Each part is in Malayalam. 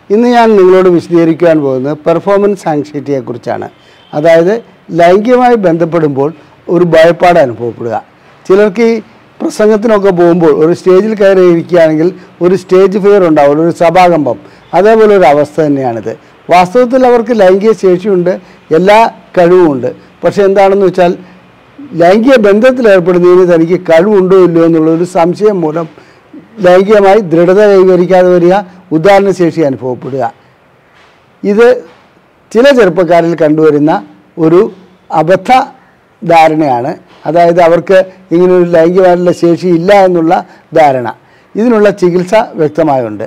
ഇന്ന് ഞാൻ നിങ്ങളോട് വിശദീകരിക്കുവാൻ പോകുന്നത് പെർഫോമൻസ് ആങ്സൈറ്റിയെക്കുറിച്ചാണ് അതായത് ലൈംഗികമായി ബന്ധപ്പെടുമ്പോൾ ഒരു ഭയപ്പാട് അനുഭവപ്പെടുക ചിലർക്ക് ഈ പ്രസംഗത്തിനൊക്കെ പോകുമ്പോൾ ഒരു സ്റ്റേജിൽ കയറി ഇരിക്കുകയാണെങ്കിൽ ഒരു സ്റ്റേജ് ഫിയർ ഉണ്ടാവും ഒരു സഭാകമ്പം അതേപോലെ ഒരു അവസ്ഥ തന്നെയാണിത് വാസ്തവത്തിൽ അവർക്ക് ലൈംഗിക ശേഷിയുണ്ട് എല്ലാ കഴിവുമുണ്ട് പക്ഷേ എന്താണെന്ന് വെച്ചാൽ ലൈംഗിക ബന്ധത്തിൽ ഏർപ്പെടുന്നതിന് തനിക്ക് കഴിവുണ്ടോ ഇല്ലയോ എന്നുള്ള ഒരു സംശയം മൂലം ലൈംഗികമായി ദൃഢത കൈവരിക്കാതെ വരിക ഉദാഹരണശേഷി അനുഭവപ്പെടുക ഇത് ചില ചെറുപ്പക്കാരിൽ കണ്ടുവരുന്ന ഒരു അബദ്ധ ധാരണയാണ് അതായത് അവർക്ക് ഇങ്ങനൊരു ലൈംഗികമായിട്ടുള്ള ശേഷി ഇല്ല എന്നുള്ള ധാരണ ഇതിനുള്ള ചികിത്സ വ്യക്തമായുണ്ട്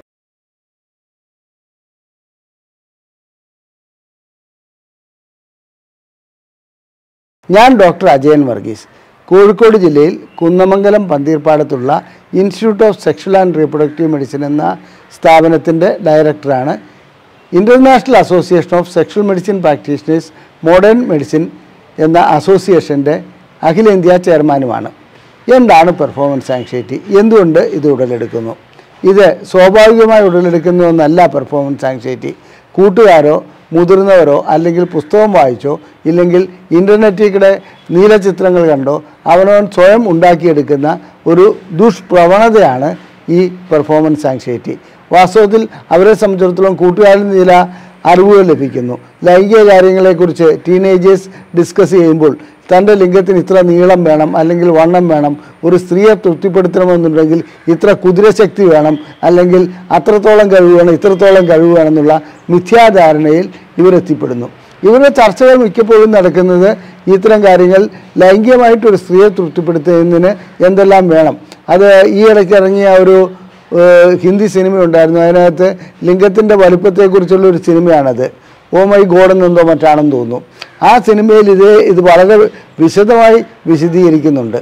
ഞാൻ ഡോക്ടർ അജയൻ വർഗീസ് കോഴിക്കോട് ജില്ലയിൽ കുന്നമംഗലം പന്തീർപ്പാടത്തുള്ള institute of sexual and reproductive medicine എന്ന സ്ഥാപനത്തിൻ്റെ ഡയറക്ടറാണ് international association of sexual medicine practitioners modern medicine എന്ന അസോസിയേഷൻ്റെ അഖിലേന്ത്യാ ചെയർമാനുമാണ് എന്താണ് പെർഫോമൻസ് ആങ്സൈറ്റി എന്തുകൊണ്ട് ഇത് ഉടലെടുക്കുന്നു ഇത് സ്വാഭാവികമായി ഉടലെടുക്കുന്ന ഒന്നല്ല പെർഫോമൻസ് ആങ്സൈറ്റി കൂട്ടുകാരോ മുതിർന്നവരോ അല്ലെങ്കിൽ പുസ്തകം വായിച്ചോ ഇല്ലെങ്കിൽ ഇൻ്റർനെറ്റിൽ കൂടെ നീലചിത്രങ്ങൾ കണ്ടോ അവനവൻ സ്വയം ഉണ്ടാക്കിയെടുക്കുന്ന ഒരു ദുഷ്പ്രവണതയാണ് ഈ പെർഫോമൻസ് ആങ്സൈറ്റി വാസ്തവത്തിൽ അവരെ സംബന്ധിച്ചിടത്തോളം കൂട്ടുകാരിൽ നിന്ന് ചില അറിവുകൾ ലഭിക്കുന്നു ലൈംഗിക കാര്യങ്ങളെക്കുറിച്ച് ടീനേജേഴ്സ് ഡിസ്കസ് ചെയ്യുമ്പോൾ തൻ്റെ ലിംഗത്തിന് ഇത്ര നീളം വേണം അല്ലെങ്കിൽ വണ്ണം വേണം ഒരു സ്ത്രീയെ തൃപ്തിപ്പെടുത്തണമെന്നുണ്ടെങ്കിൽ ഇത്ര കുതിരശക്തി വേണം അല്ലെങ്കിൽ അത്രത്തോളം കഴിവ് വേണം ഇത്രത്തോളം കഴിവ് വേണം എന്നുള്ള മിഥ്യാധാരണയിൽ ഇവരെത്തിപ്പെടുന്നു ഇവരുടെ ചർച്ചകൾ മിക്കപ്പോഴും നടക്കുന്നത് ഇത്തരം കാര്യങ്ങൾ ലൈംഗികമായിട്ട് ഒരു സ്ത്രീയെ തൃപ്തിപ്പെടുത്തുന്നതിന് എന്തെല്ലാം വേണം അത് ഈ ഇടയ്ക്ക് ഇറങ്ങിയ ഒരു ഏഹ്, ഹിന്ദി സിനിമ ഉണ്ടായിരുന്നു അതിനകത്ത് ലിംഗത്തിൻ്റെ വലുപ്പത്തെക്കുറിച്ചുള്ള ഒരു സിനിമയാണത് ഓ മൈ ഗോഡ് എന്നെന്തോ മറ്റാണെന്ന് തോന്നുന്നു ആ സിനിമയിൽ ഇത് ഇത് വളരെ വിശദമായി വിശദീകരിക്കുന്നുണ്ട്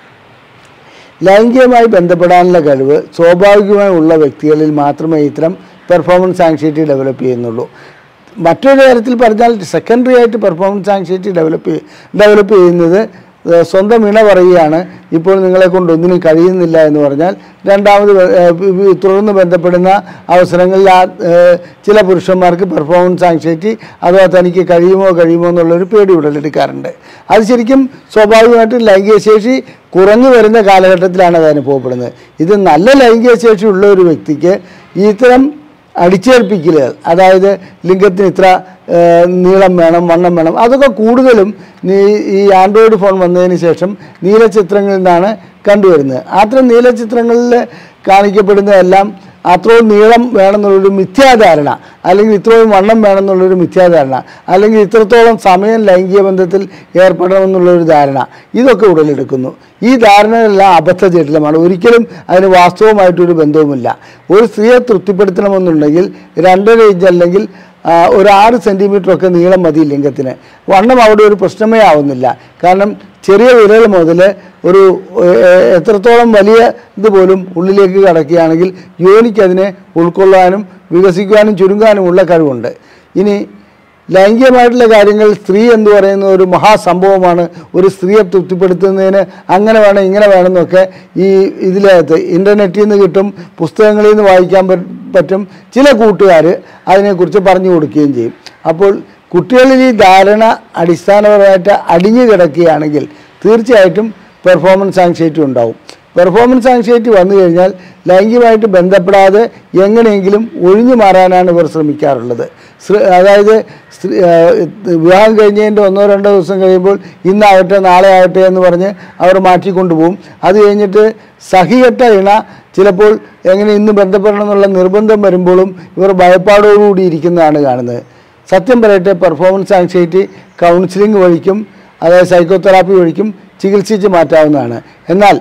ലൈംഗികമായി ബന്ധപ്പെടാനുള്ള കഴിവ് സ്വാഭാവികമായി ഉള്ള വ്യക്തികളിൽ മാത്രമേ ഇത്തരം പെർഫോമൻസ് ആങ്സൈറ്റി ഡെവലപ്പ് ചെയ്യുന്നുള്ളൂ മറ്റൊരു കാര്യത്തിൽ പറഞ്ഞാൽ സെക്കൻഡറി ആയിട്ട് പെർഫോമൻസ് ആങ്സൈറ്റി ഡെവലപ്പ് ഡെവലപ്പ് ചെയ്യുന്നത് ഏഹ് സ്വന്തം ഇണ പറയുകയാണ് ഇപ്പോൾ നിങ്ങളെ കൊണ്ട് ഒന്നിനും കഴിയുന്നില്ല എന്ന് പറഞ്ഞാൽ രണ്ടാമത് ബ- ഏഹ് പി- പി- തുടർന്ന് ബന്ധപ്പെടുന്ന അവസരങ്ങളിൽ ആ ഏഹ് ചില പുരുഷന്മാർക്ക് പെർഫോമൻസ് ആങ്സൈറ്റി അഥവാ തനിക്ക് കഴിയുമോ കഴിയുമോ എന്നുള്ളൊരു പേടി ഉടലെടുക്കാറുണ്ട് അത് ശരിക്കും സ്വാഭാവികമായിട്ടും ലൈംഗിക ശേഷി കുറഞ്ഞു വരുന്ന കാലഘട്ടത്തിലാണ് അത് അനുഭവപ്പെടുന്നത് ഇത് നല്ല ലൈംഗിക ശേഷി ഉള്ള ഒരു വ്യക്തിക്ക് ഇത്തരം അടിച്ചേൽപ്പിക്കലുകൾ അതായത് ലിംഗത്തിന് ഇത്ര ഏഹ്, നീളം വേണം വണ്ണം വേണം അതൊക്കെ കൂടുതലും നീ ഈ ആൻഡ്രോയിഡ് ഫോൺ വന്നതിന് ശേഷം നീലചിത്രങ്ങളിൽ നിന്നാണ് കണ്ടുവരുന്നത് അത്തരം നീലചിത്രങ്ങളിൽ കാണിക്കപ്പെടുന്നതെല്ലാം അത്രയും നീളം വേണമെന്നുള്ളൊരു മിഥ്യാധാരണ അല്ലെങ്കിൽ ഇത്രയും വണ്ണം വേണമെന്നുള്ളൊരു മിഥ്യാധാരണ അല്ലെങ്കിൽ ഇത്രത്തോളം സമയം ലൈംഗിക ബന്ധത്തിൽ ഏർപ്പെടണമെന്നുള്ളൊരു ധാരണ ഇതൊക്കെ ഉടലെടുക്കുന്നു ഈ ധാരണകളെല്ലാം അബദ്ധജടിലമാണ് ഒരിക്കലും അതിന് വാസ്തവമായിട്ടൊരു ബന്ധവുമില്ല ഒരു സ്ത്രീയെ തൃപ്തിപ്പെടുത്തണമെന്നുണ്ടെങ്കിൽ രണ്ടര ഇഞ്ച് അല്ലെങ്കിൽ ആ, ഒരു ആറ് സെൻറ്റിമീറ്റർ ഒക്കെ നീളം മതി ലിംഗത്തിന് വണ്ണം അവിടെ ഒരു പ്രശ്നമേ ആവുന്നില്ല കാരണം ചെറിയ വിരൽ മുതൽ ഒരു ഏഹ്, എത്രത്തോളം വലിയ ഇതുപോലും ഉള്ളിലേക്ക് കടക്കുകയാണെങ്കിൽ യോനിക്ക് അതിനെ ഉൾക്കൊള്ളാനും വികസിക്കുവാനും ചുരുങ്ങാനുമുള്ള കഴിവുണ്ട് ഇനി ലൈംഗികമായിട്ടുള്ള കാര്യങ്ങൾ സ്ത്രീ എന്ന് പറയുന്ന ഒരു മഹാസംഭവമാണ് ഒരു സ്ത്രീയെ തൃപ്തിപ്പെടുത്തുന്നതിന് അങ്ങനെ വേണം ഇങ്ങനെ വേണം എന്നൊക്കെ ഈ ഇതിനകത്ത് ഇൻ്റർനെറ്റിൽ നിന്ന് കിട്ടും പുസ്തകങ്ങളിൽ നിന്ന് വായിക്കാൻ പ- പറ്റും ചില കൂട്ടുകാർ അതിനെക്കുറിച്ച് പറഞ്ഞു കൊടുക്കുകയും ചെയ്യും അപ്പോൾ കുട്ടികളിൽ ഈ ധാരണ അടിസ്ഥാനപരമായിട്ട് അടിഞ്ഞു കിടക്കുകയാണെങ്കിൽ തീർച്ചയായിട്ടും പെർഫോമൻസ് ആങ്സൈറ്റി ഉണ്ടാവും പെർഫോമൻസ് ആങ്സൈറ്റി വന്നു കഴിഞ്ഞാൽ ലൈംഗികമായിട്ട് ബന്ധപ്പെടാതെ എങ്ങനെയെങ്കിലും ഒഴിഞ്ഞു മാറാനാണ് ഇവർ ശ്രമിക്കാറുള്ളത് ശ്ര- അതായത് സ്ത്രീ- ആ, വിവാഹം കഴിഞ്ഞതിൻ്റെ ഒന്നോ രണ്ടോ ദിവസം കഴിയുമ്പോൾ ഇന്നാവട്ടെ നാളെ ആവട്ടെ എന്ന് പറഞ്ഞ് അവർ മാറ്റിക്കൊണ്ടുപോകും അത് കഴിഞ്ഞിട്ട് സഹികെട്ട ഇണ ചിലപ്പോൾ എങ്ങനെ ഇന്ന് ബന്ധപ്പെടണം എന്നുള്ള നിർബന്ധം വരുമ്പോഴും ഇവർ ഭയപ്പാടോടുകൂടി ഇരിക്കുന്നതാണ് കാണുന്നത് സത്യം പറയട്ടെ പെർഫോമൻസ് ആങ്സൈറ്റി കൗൺസിലിംഗ് വഴിക്കും അതായത് സൈക്കോതെറാപ്പി വഴിക്കും ചികിത്സിച്ച് മാറ്റാവുന്നതാണ് എന്നാൽ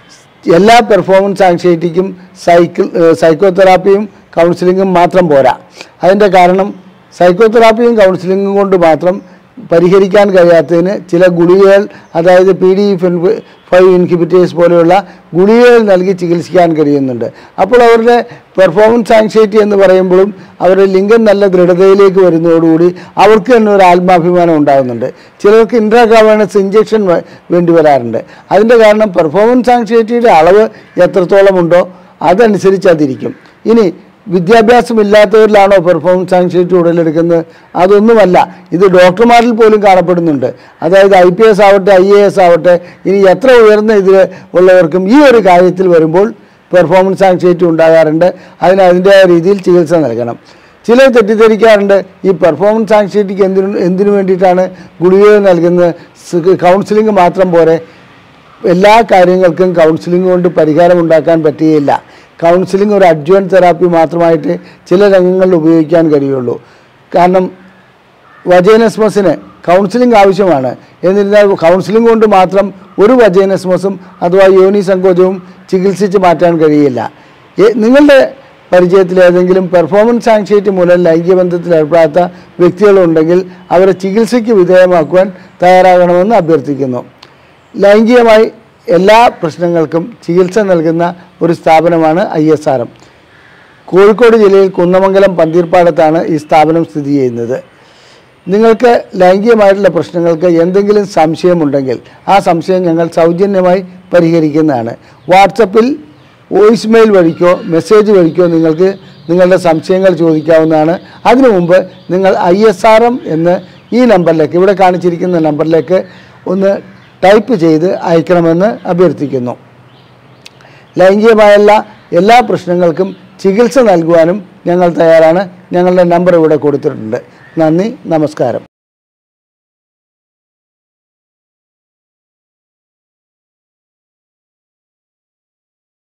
എല്ലാ പെർഫോമൻസ് ആങ്സൈറ്റിക്കും സൈക്കിൾ സൈക്കോതെറാപ്പിയും കൗൺസിലിങ്ങും മാത്രം പോരാ അതിൻ്റെ കാരണം സൈക്കോതെറാപ്പിയും കൗൺസിലിങ്ങും കൊണ്ട് മാത്രം പരിഹരിക്കാൻ കഴിയാത്തതിന് ചില ഗുളികകൾ അതായത് പി ഡി ഫൈവ് ഇൻഹിബിറ്റേഴ്സ് പോലെയുള്ള ഗുളികകൾ നൽകി ചികിത്സിക്കാൻ കഴിയുന്നുണ്ട് അപ്പോൾ അവരുടെ പെർഫോമൻസ് ആങ്സൈറ്റി എന്ന് പറയുമ്പോഴും അവരുടെ ലിംഗം നല്ല ദൃഢതയിലേക്ക് വരുന്നതോടുകൂടി അവർക്ക് തന്നെ ഒരു ആത്മാഭിമാനം ഉണ്ടാകുന്നുണ്ട് ചിലർക്ക് ഇൻട്രാകാവേണസ് ഇഞ്ചക്ഷൻ വേണ്ടി വരാറുണ്ട് അതിൻ്റെ കാരണം പെർഫോമൻസ് ആങ്സൈറ്റിയുടെ അളവ് എത്രത്തോളം ഉണ്ടോ അതനുസരിച്ച് അതിരിക്കും ഇനി വിദ്യാഭ്യാസമില്ലാത്തവരിലാണോ പെർഫോമൻസ് ആങ്സൈറ്റി ഉടലെടുക്കുന്നത് അതൊന്നുമല്ല ഇത് ഡോക്ടർമാരിൽ പോലും കാണപ്പെടുന്നുണ്ട് അതായത് ഐ പി എസ് ആവട്ടെ ഐ എ എസ് ആവട്ടെ ഇനി എത്ര ഉയർന്ന ഇതിൽ ഉള്ളവർക്കും ഈ ഒരു കാര്യത്തിൽ വരുമ്പോൾ പെർഫോമൻസ് ആങ്സൈറ്റി ഉണ്ടാകാറുണ്ട് അതിന് അതിൻ്റെതായ രീതിയിൽ ചികിത്സ നൽകണം ചിലർ തെറ്റിദ്ധരിക്കാറുണ്ട് ഈ പെർഫോമൻസ് ആങ്സൈറ്റിക്ക് എന്തിനു എന്തിനു വേണ്ടിയിട്ടാണ് ഗുളിക നൽകുന്നത് കൗൺസിലിംഗ് മാത്രം പോരെ എല്ലാ കാര്യങ്ങൾക്കും കൗൺസിലിംഗ് കൊണ്ട് പരിഹാരം ഉണ്ടാക്കാൻ പറ്റുകയില്ല കൗൺസിലിംഗ് ഒരു അഡ്വാൻ തെറാപ്പി മാത്രമായിട്ട് ചില രംഗങ്ങളിൽ ഉപയോഗിക്കാൻ കഴിയുള്ളൂ കാരണം വജൈനസ്മസിന് കൗൺസിലിംഗ് ആവശ്യമാണ് എന്നിരുന്നാൽ കൗൺസിലിംഗ് കൊണ്ട് മാത്രം ഒരു വജൈനസ്മസും അഥവാ യോനി സങ്കോചവും ചികിത്സിച്ച് മാറ്റാൻ കഴിയില്ല എ- നിങ്ങളുടെ പരിചയത്തിൽ ഏതെങ്കിലും പെർഫോമൻസ് ആങ്സൈറ്റി മൂലം ലൈംഗിക ബന്ധത്തിൽ ഏർപ്പെടാത്ത വ്യക്തികളുണ്ടെങ്കിൽ അവരെ ചികിത്സയ്ക്ക് വിധേയമാക്കുവാൻ തയ്യാറാകണമെന്ന് അഭ്യർത്ഥിക്കുന്നു ലൈംഗികമായി എല്ലാ പ്രശ്നങ്ങൾക്കും ചികിത്സ നൽകുന്ന ഒരു സ്ഥാപനമാണ് I S R M Kozhikode ജില്ലയിൽ കുന്നമംഗലം പന്തീർപ്പാടത്താണ് ഈ സ്ഥാപനം സ്ഥിതി ചെയ്യുന്നത് നിങ്ങൾക്ക് ലൈംഗികമായിട്ടുള്ള പ്രശ്നങ്ങൾക്ക് എന്തെങ്കിലും സംശയമുണ്ടെങ്കിൽ ആ സംശയം ഞങ്ങൾ സൗജന്യമായി പരിഹരിക്കുന്നതാണ് വാട്സപ്പിൽ വോയിസ് മെയിൽ വഴിക്കോ മെസ്സേജ് വഴിക്കോ നിങ്ങൾക്ക് നിങ്ങളുടെ സംശയങ്ങൾ ചോദിക്കാവുന്നതാണ് അതിനു മുമ്പ് നിങ്ങൾ ഐ എസ് ആർ എം എന്ന് ഈ നമ്പറിലേക്ക് ഇവിടെ കാണിച്ചിരിക്കുന്ന നമ്പറിലേക്ക് ഒന്ന് ടൈപ്പ് ചെയ്ത് അയക്കണമെന്ന് അഭ്യർത്ഥിക്കുന്നു ലൈംഗികമായുള്ള എല്ലാ പ്രശ്നങ്ങൾക്കും ചികിത്സ നൽകുവാനും ഞങ്ങൾ തയ്യാറാണ് ഞങ്ങളുടെ നമ്പർ ഇവിടെ കൊടുത്തിട്ടുണ്ട് നന്ദി നമസ്കാരം